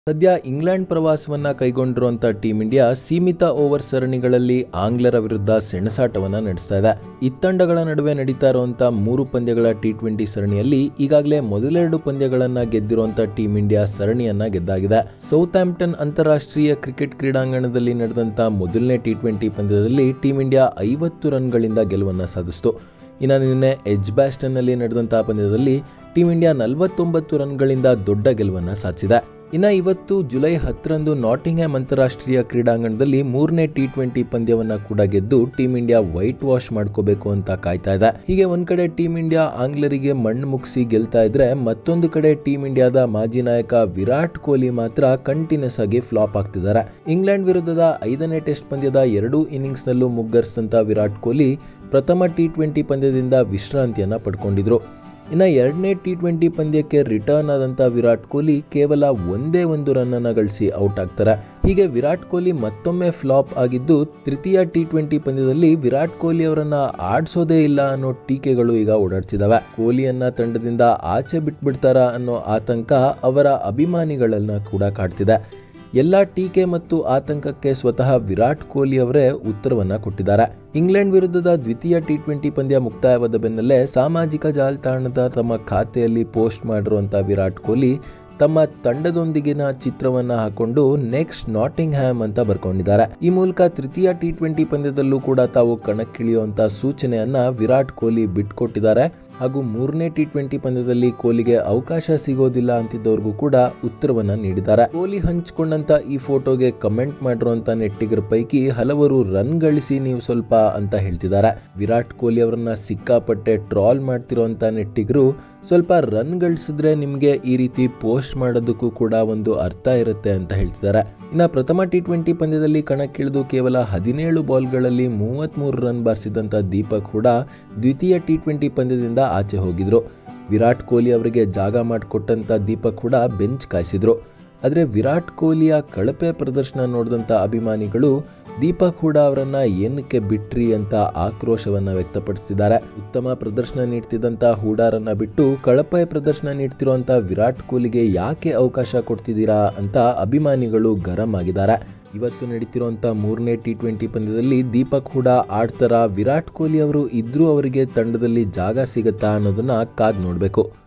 ಸದ್ಯ ಇಂಗ್ಲೆಂಡ್ ಪ್ರವಾಸವನ್ನ ಕೈಗೊಂಡಿರುವಂತ ಟೀಂ ಇಂಡಿಯಾ ಸೀಮಿತ ಓವರ್ ಸರಣಿಗಳಲ್ಲಿ ಆಂಗ್ಲರ ವಿರುದ್ಧ ಸೆಣಸಾಟವನ್ನ ನಡೆಸ್ತಾ ಇದೆ ಇತ್ತಂಡಗಳ ನಡುವೆ ನಡೀತಾ ಇರುವಂತ ಮೂರು ಪಂದ್ಯಗಳ ಟಿ ಟ್ವೆಂಟಿ ಸರಣಿಯಲ್ಲಿ ಈಗಾಗಲೇ ಮೊದಲೆರಡು ಪಂದ್ಯಗಳನ್ನ ಗೆದ್ದಿರುವಂತ ಟೀಂ ಇಂಡಿಯಾ ಸರಣಿಯನ್ನ ಗೆದ್ದಾಗಿದೆ ಸೌತ್ ಆಂಪ್ಟನ್ ಅಂತಾರಾಷ್ಟ್ರೀಯ ಕ್ರಿಕೆಟ್ ಕ್ರೀಡಾಂಗಣದಲ್ಲಿ ನಡೆದಂತ ಮೊದಲನೇ ಟಿ ಟ್ವೆಂಟಿ ಪಂದ್ಯದಲ್ಲಿ ಟೀಂ ಇಂಡಿಯಾ ಐವತ್ತು ರನ್ಗಳಿಂದ ಗೆಲುವನ್ನ ಸಾಧಿಸಿತು ಇನ್ನು ನಿನ್ನೆ ಎಜ್ ಬ್ಯಾಸ್ಟನ್ನಲ್ಲಿ ನಡೆದಂತಹ ಪಂದ್ಯದಲ್ಲಿ ಟೀಂ ಇಂಡಿಯಾ ನಲವತ್ತೊಂಬತ್ತು ರನ್ಗಳಿಂದ ದೊಡ್ಡ ಗೆಲುವನ್ನು ಸಾಧಿಸಿದೆ ಇನ್ನು ಇವತ್ತು ಜುಲೈ ಹತ್ತರಂದು ನಾಟಿಂಗ್ಹ್ಯಾಮ್ ಅಂತಾರಾಷ್ಟ್ರೀಯ ಕ್ರೀಡಾಂಗಣದಲ್ಲಿ ಮೂರನೇ ಟಿ ಟ್ವೆಂಟಿ ಪಂದ್ಯವನ್ನ ಕೂಡ ಗೆದ್ದು ಟೀಂ ಇಂಡಿಯಾ ವೈಟ್ ವಾಶ್ ಮಾಡ್ಕೋಬೇಕು ಅಂತ ಕಾಯ್ತಾ ಇದೆ ಹೀಗೆ ಒಂದ್ ಕಡೆ ಟೀಂ ಇಂಡಿಯಾ ಆಂಗ್ಲರಿಗೆ ಮಣ್ಣು ಮುಗಿಸಿ ಗೆಲ್ತಾ ಇದ್ರೆ ಮತ್ತೊಂದು ಕಡೆ ಟೀಂ ಇಂಡಿಯಾದ ಮಾಜಿ ನಾಯಕ ವಿರಾಟ್ ಕೊಹ್ಲಿ ಮಾತ್ರ ಕಂಟಿನ್ಯೂಸ್ ಆಗಿ ಫ್ಲಾಪ್ ಆಗ್ತಿದ್ದಾರೆ ಇಂಗ್ಲೆಂಡ್ ವಿರುದ್ಧದ ಐದನೇ ಟೆಸ್ಟ್ ಪಂದ್ಯದ ಎರಡೂ ಇನ್ನಿಂಗ್ಸ್ನಲ್ಲೂ ಮುಗ್ಗರಿಸಿದಂತ ವಿರಾಟ್ ಕೊಹ್ಲಿ ಪ್ರಥಮ ಟಿ ಟ್ವೆಂಟಿ ಪಂದ್ಯದಿಂದ ವಿಶ್ರಾಂತಿಯನ್ನ ಪಡ್ಕೊಂಡಿದ್ರು ಇನ್ನು ಎರಡನೇ ಟಿ ಟ್ವೆಂಟಿ ಪಂದ್ಯಕ್ಕೆ ರಿಟರ್ನ್ ಆದಂಥ ವಿರಾಟ್ ಕೊಹ್ಲಿ ಕೇವಲ ಒಂದೇ ಒಂದು ರನ್ನನ್ನು ಗಳಿಸಿ ಔಟ್ ಆಗ್ತಾರೆ ಹೀಗೆ ವಿರಾಟ್ ಕೊಹ್ಲಿ ಮತ್ತೊಮ್ಮೆ ಫ್ಲಾಪ್ ಆಗಿದ್ದು ತೃತೀಯ ಟಿ ಟ್ವೆಂಟಿ ಪಂದ್ಯದಲ್ಲಿ ವಿರಾಟ್ ಕೊಹ್ಲಿ ಅವರನ್ನ ಆಡ್ಸೋದೇ ಇಲ್ಲ ಅನ್ನೋ ಟೀಕೆಗಳು ಈಗ ಓಡಾಡ್ತಿದಾವೆ ಕೊಹ್ಲಿಯನ್ನ ತಂಡದಿಂದ ಆಚೆ ಬಿಟ್ಬಿಡ್ತಾರಾ ಅನ್ನೋ ಆತಂಕ ಅವರ ಅಭಿಮಾನಿಗಳನ್ನ ಕೂಡ ಕಾಡ್ತಿದೆ ಎಲ್ಲ ಟೀಕೆ ಮತ್ತು ಆತಂಕಕ್ಕೆ ಸ್ವತಃ ವಿರಾಟ್ ಕೊಹ್ಲಿ ಅವರೇ ಉತ್ತರವನ್ನ ಕೊಟ್ಟಿದ್ದಾರೆ ಇಂಗ್ಲೆಂಡ್ ವಿರುದ್ಧದ ದ್ವಿತೀಯ ಟಿ ಟ್ವೆಂಟಿ ಪಂದ್ಯ ಮುಕ್ತಾಯವಾದ ಬೆನ್ನಲ್ಲೇ ಸಾಮಾಜಿಕ ಜಾಲತಾಣದ ತಮ್ಮ ಖಾತೆಯಲ್ಲಿ ಪೋಸ್ಟ್ ಮಾಡಿರುವಂತಹ ವಿರಾಟ್ ಕೊಹ್ಲಿ ತಮ್ಮ ತಂಡದೊಂದಿಗಿನ ಚಿತ್ರವನ್ನ ಹಾಕೊಂಡು ನೆಕ್ಸ್ಟ್ ನಾಟಿಂಗ್ ಹ್ಯಾಮ್ ಅಂತ ಬರ್ಕೊಂಡಿದ್ದಾರೆ ಈ ಮೂಲಕ ತೃತೀಯ ಟಿ ಟ್ವೆಂಟಿ ಪಂದ್ಯದಲ್ಲೂ ಕೂಡ ತಾವು ಕಣಕ್ಕಿಳಿಯುವಂತ ಸೂಚನೆಯನ್ನ ವಿರಾಟ್ ಕೊಹ್ಲಿ ಬಿಟ್ಕೊಟ್ಟಿದ್ದಾರೆ ಹಾಗೂ ಮೂರನೇ ಟಿ ಟ್ವೆಂಟಿ ಪಂದ್ಯದಲ್ಲಿ ಕೊಹ್ಲಿಗೆ ಅವಕಾಶ ಸಿಗೋದಿಲ್ಲ ಅಂತಿದ್ದವ್ರಿಗೂ ಕೂಡ ಉತ್ತರವನ್ನ ನೀಡಿದ್ದಾರೆ ಕೊಹ್ಲಿ ಹಂಚಿಕೊಂಡಂತ ಈ ಫೋಟೋಗೆ ಕಮೆಂಟ್ ಮಾಡಿರುವಂತ ನೆಟ್ಟಿಗರ ಪೈಕಿ ಹಲವರು ರನ್ ಗಳಿಸಿ ನೀವು ಸ್ವಲ್ಪ ಅಂತ ಹೇಳ್ತಿದ್ದಾರೆ ವಿರಾಟ್ ಕೊಹ್ಲಿ ಅವರನ್ನ ಸಿಕ್ಕಾಪಟ್ಟೆ ಟ್ರಾಲ್ ಮಾಡ್ತಿರೋಂತ ನೆಟ್ಟಿಗರು ಸ್ವಲ್ಪ ರನ್ ಗಳಿಸಿದ್ರೆ ನಿಮಗೆ ಈ ರೀತಿ ಪೋಸ್ಟ್ ಮಾಡೋದಕ್ಕೂ ಕೂಡ ಒಂದು ಅರ್ಥ ಇರುತ್ತೆ ಅಂತ ಹೇಳ್ತಿದ್ದಾರೆ ಇನ್ನು ಪ್ರಥಮ ಟಿ ಟ್ವೆಂಟಿ ಪಂದ್ಯದಲ್ಲಿ ಕಣಕ್ಕಿಳಿದು ಕೇವಲ ಹದಿನೇಳು ಬಾಲ್ಗಳಲ್ಲಿ ಮೂವತ್ತ್ಮೂರು ರನ್ ಬಾರಿಸಿದಂಥ ದೀಪಕ್ ಕೂಡ ದ್ವಿತೀಯ ಟಿ ಟ್ವೆಂಟಿ ಪಂದ್ಯದಿಂದ ಆಚೆ ಹೋಗಿದ್ರು ವಿರಾಟ್ ಕೊಹ್ಲಿ ಅವರಿಗೆ ಜಾಗ ಮಾಡಿಕೊಟ್ಟಂಥ ದೀಪಕ್ ಕೂಡ ಬೆಂಚ್ ಕಾಯಿಸಿದ್ರು ಆದರೆ ವಿರಾಟ್ ಕೊಹ್ಲಿಯ ಕಳಪೆ ಪ್ರದರ್ಶನ ನೋಡಿದಂಥ ಅಭಿಮಾನಿಗಳು ದೀಪಕ್ ಹೂಡಾ ಅವರನ್ನ ಏನಕ್ಕೆ ಬಿಟ್ರಿ ಅಂತ ಆಕ್ರೋಶವನ್ನ ವ್ಯಕ್ತಪಡಿಸಿದ್ದಾರೆ ಉತ್ತಮ ಪ್ರದರ್ಶನ ನೀಡ್ತಿದ್ದಂಥ ಹೂಡಾರನ್ನ ಬಿಟ್ಟು ಕಳಪೆ ಪ್ರದರ್ಶನ ನೀಡ್ತಿರುವಂತ ವಿರಾಟ್ ಕೊಹ್ಲಿಗೆ ಯಾಕೆ ಅವಕಾಶ ಕೊಡ್ತಿದ್ದೀರಾ ಅಂತ ಅಭಿಮಾನಿಗಳು ಗರಂ ಆಗಿದ್ದಾರೆ ಇವತ್ತು ನಡೀತಿರುವಂಥ ಮೂರನೇ ಟಿ ಟ್ವೆಂಟಿ ಪಂದ್ಯದಲ್ಲಿ ದೀಪಕ್ ಹೂಡಾ ಆಡ್ತಾರ ವಿರಾಟ್ ಕೊಹ್ಲಿ ಅವರು ಇದ್ರೂ ಅವರಿಗೆ ತಂಡದಲ್ಲಿ ಜಾಗ ಸಿಗತ್ತಾ ಅನ್ನೋದನ್ನ ಕಾದ್ ನೋಡಬೇಕು